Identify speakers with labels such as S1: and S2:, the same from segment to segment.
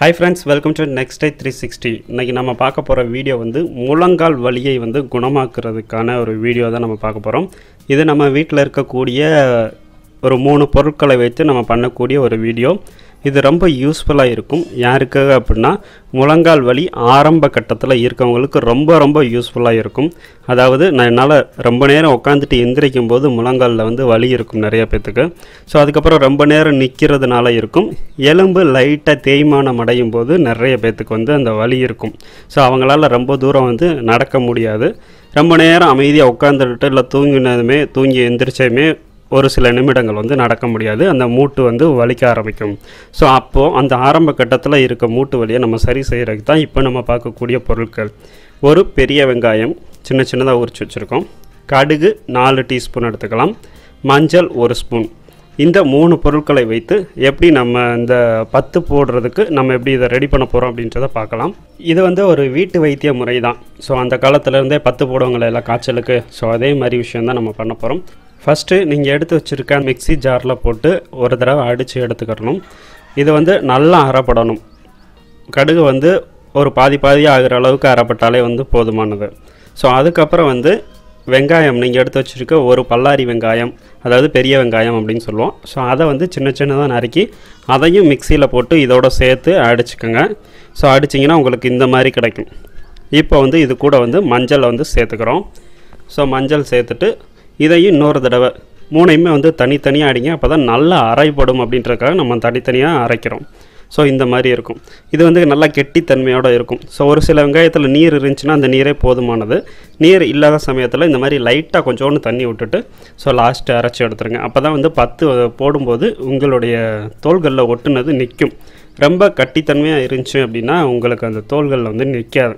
S1: hi friends welcome to next day three sixty இன்றைக்கி நம்ம பார்க்க போகிற வீடியோ வந்து முழங்கால் வலியை வந்து குணமாக்குறதுக்கான ஒரு வீடியோ தான் நம்ம பார்க்க போகிறோம் இது நம்ம வீட்டில் இருக்கக்கூடிய ஒரு மூணு பொருட்களை வைத்து நம்ம பண்ணக்கூடிய ஒரு வீடியோ இது ரொம்ப யூஸ்ஃபுல்லாக இருக்கும் யாருக்கு அப்படின்னா முழங்கால் வலி ஆரம்ப கட்டத்தில் இருக்கவங்களுக்கு ரொம்ப ரொம்ப யூஸ்ஃபுல்லாக இருக்கும் அதாவது நான் என்னால் ரொம்ப நேரம் உட்காந்துட்டு எந்திரிக்கும் போது முழங்காலில் வந்து வலி இருக்கும் நிறைய பேர்த்துக்கு ஸோ அதுக்கப்புறம் ரொம்ப நேரம் நிற்கிறதுனால இருக்கும் எலும்பு லைட்டாக தேய்மானம் அடையும் போது நிறைய பேர்த்துக்கு வந்து அந்த வலி இருக்கும் ஸோ அவங்களால ரொம்ப தூரம் வந்து நடக்க முடியாது ரொம்ப நேரம் அமைதியாக உட்காந்துட்டு இல்லை தூங்கினதுமே தூங்கி எந்திரிச்சதுமே ஒரு சில நிமிடங்கள் வந்து நடக்க முடியாது அந்த மூட்டு வந்து வலிக்க ஆரம்பிக்கும் ஸோ அப்போது அந்த ஆரம்ப கட்டத்தில் இருக்க மூட்டு வலியை நம்ம சரி செய்கிறதுக்கு தான் இப்போ நம்ம பார்க்கக்கூடிய பொருட்கள் ஒரு பெரிய வெங்காயம் சின்ன சின்னதாக உரிச்சு வச்சுருக்கோம் கடுகு நாலு டீஸ்பூன் எடுத்துக்கலாம் மஞ்சள் ஒரு ஸ்பூன் இந்த மூணு பொருட்களை வைத்து எப்படி நம்ம இந்த பத்து போடுறதுக்கு நம்ம எப்படி இதை ரெடி பண்ண போகிறோம் அப்படின்றத பார்க்கலாம் இது வந்து ஒரு வீட்டு வைத்திய முறை தான் ஸோ அந்த காலத்துலேருந்தே பத்து போடுவாங்களே எல்லாம் காய்ச்சலுக்கு ஸோ அதே மாதிரி விஷயம் தான் நம்ம பண்ண போகிறோம் ஃபஸ்ட்டு நீங்கள் எடுத்து வச்சுருக்க மிக்ஸி ஜாரில் போட்டு ஒரு தடவை அடித்து எடுத்துக்கிடணும் இது வந்து நல்லா அரைப்படணும் கடுகு வந்து ஒரு பாதி பாதியாக ஆகிற அளவுக்கு அரைப்பட்டாலே வந்து போதுமானது ஸோ அதுக்கப்புறம் வந்து வெங்காயம் நீங்கள் எடுத்து வச்சுருக்க ஒரு பல்லாரி வெங்காயம் அதாவது பெரிய வெங்காயம் அப்படின்னு சொல்லுவோம் ஸோ அதை வந்து சின்ன சின்னதாக நறுக்கி அதையும் மிக்சியில் போட்டு இதோட சேர்த்து அடிச்சுக்கோங்க ஸோ அடிச்சிங்கன்னா உங்களுக்கு இந்த மாதிரி கிடைக்கும் இப்போ வந்து இது கூட வந்து மஞ்சளை வந்து சேர்த்துக்கிறோம் ஸோ மஞ்சள் சேர்த்துட்டு இதையும் இன்னொரு தடவை மூணையுமே வந்து தனித்தனியாக அடிங்க அப்போ தான் நல்லா அரைப்படும் அப்படின்றதுக்காக நம்ம தனித்தனியாக அரைக்கிறோம் ஸோ இந்த மாதிரி இருக்கும் இது வந்து நல்லா கெட்டித்தன்மையோடு இருக்கும் ஸோ ஒரு சில வெங்காயத்தில் நீர் இருந்துச்சுன்னா அந்த நீரே போதுமானது நீர் இல்லாத சமயத்தில் இந்த மாதிரி லைட்டாக கொஞ்சோண்டு தண்ணி விட்டுட்டு ஸோ லாஸ்ட்டு அரைச்சி எடுத்துருங்க அப்போ தான் வந்து பத்து போடும்போது உங்களுடைய தோள்களில் ஒட்டுனது நிற்கும் ரொம்ப கட்டித்தன்மையாக இருந்துச்சு அப்படின்னா உங்களுக்கு அந்த தோள்களில் வந்து நிற்காது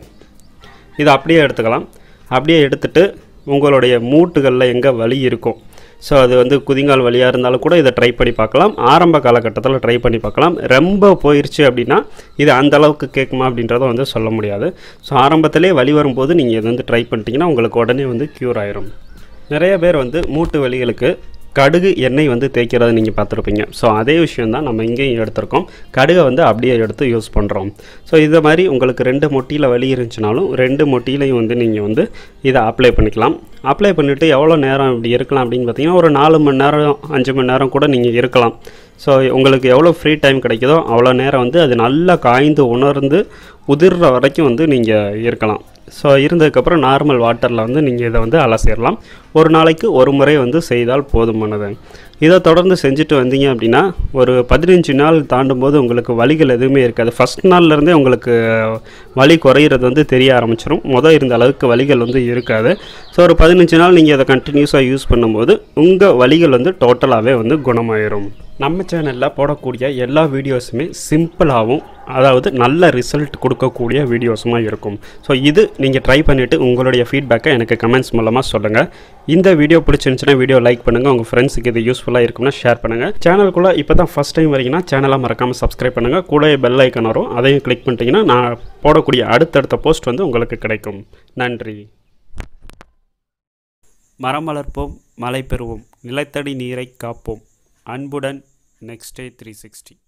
S1: இதை அப்படியே எடுத்துக்கலாம் அப்படியே எடுத்துட்டு உங்களுடைய மூட்டுகளில் எங்கே வலி இருக்கும் ஸோ அது வந்து குதிங்கால் வலியாக இருந்தாலும் கூட இதை ட்ரை பண்ணி பார்க்கலாம் ஆரம்ப காலகட்டத்தில் ட்ரை பண்ணி பார்க்கலாம் ரொம்ப போயிடுச்சு அப்படின்னா இது அந்த அளவுக்கு கேட்குமா அப்படின்றத வந்து சொல்ல முடியாது ஸோ ஆரம்பத்திலே வலி வரும்போது நீங்கள் இதை வந்து ட்ரை பண்ணிட்டீங்கன்னா உங்களுக்கு உடனே வந்து க்யூர் ஆயிரும் நிறைய பேர் வந்து மூட்டு வலிகளுக்கு கடுகு எண்ணெய் வந்து தேய்க்கிறத நீங்கள் பார்த்துருப்பீங்க ஸோ அதே விஷயம் தான் நம்ம இங்கேயும் எடுத்திருக்கோம் கடுகை வந்து அப்படியே எடுத்து யூஸ் பண்ணுறோம் ஸோ இதை மாதிரி உங்களுக்கு ரெண்டு மொட்டியில் வலி இருந்துச்சுனாலும் ரெண்டு மொட்டிலையும் வந்து நீங்கள் வந்து இதை அப்ளை பண்ணிக்கலாம் அப்ளை பண்ணிவிட்டு எவ்வளோ நேரம் இப்படி இருக்கலாம் அப்படின்னு பார்த்தீங்கன்னா ஒரு நாலு மணி நேரம் அஞ்சு மணி நேரம் கூட நீங்கள் இருக்கலாம் ஸோ உங்களுக்கு எவ்வளோ ஃப்ரீ டைம் கிடைக்குதோ அவ்வளோ நேரம் வந்து அது நல்லா காய்ந்து உணர்ந்து உதிர்ற வரைக்கும் வந்து நீங்கள் இருக்கலாம் ஸோ இருந்ததுக்கப்புறம் நார்மல் வாட்டரில் வந்து நீங்கள் இதை வந்து அலசிடலாம் ஒரு நாளைக்கு ஒரு முறை வந்து செய்தால் போதுமானது இதை தொடர்ந்து செஞ்சுட்டு வந்தீங்க அப்படின்னா ஒரு பதினஞ்சு நாள் தாண்டும் போது உங்களுக்கு வலிகள் எதுவுமே இருக்காது ஃபஸ்ட் நாள்லேருந்தே உங்களுக்கு வலி குறையிறது வந்து தெரிய ஆரம்பிச்சிடும் மொதல் இருந்த அளவுக்கு வலிகள் வந்து இருக்காது ஸோ ஒரு பதினஞ்சு நாள் நீங்கள் அதை கண்டினியூஸாக யூஸ் பண்ணும்போது உங்கள் வலிகள் வந்து டோட்டலாகவே வந்து குணமாயிரும் நம்ம சேனலில் போடக்கூடிய எல்லா வீடியோஸுமே சிம்பிளாகவும் அதாவது நல்ல ரிசல்ட் கொடுக்கக்கூடிய வீடியோஸுமாக இருக்கும் ஸோ இது நீங்கள் ட்ரை பண்ணிவிட்டு உங்களுடைய ஃபீட்பேக்கை எனக்கு கமெண்ட்ஸ் மூலமாக சொல்லுங்கள் இந்த வீடியோ பிடிச்சிருந்துச்சுன்னா வீடியோ லைக் பண்ணுங்கள் உங்கள் ஃப்ரெண்ட்ஸுக்கு இது யூஸ்ஃபுல்லாக இருக்கும்னா ஷேர் பண்ணுங்கள் சேனலுக்குள்ளே இப்போ தான் ஃபஸ்ட் டைம் வரீங்கன்னா சேனலாக மறக்காமல் சப்ஸ்கிரைப் பண்ணுங்கள் கூட பெல் ஐக்கன் வரும் அதையும் கிளிக் பண்ணிட்டீங்கன்னா நான் போடக்கூடிய அடுத்தடுத்த போஸ்ட் வந்து உங்களுக்கு கிடைக்கும் நன்றி மரம் வளர்ப்போம் மழை பெறுவோம் நிலத்தடி நீரை காப்போம் அன்புடன் நெக்ஸ்ட் டே த்ரீ சிக்ஸ்டி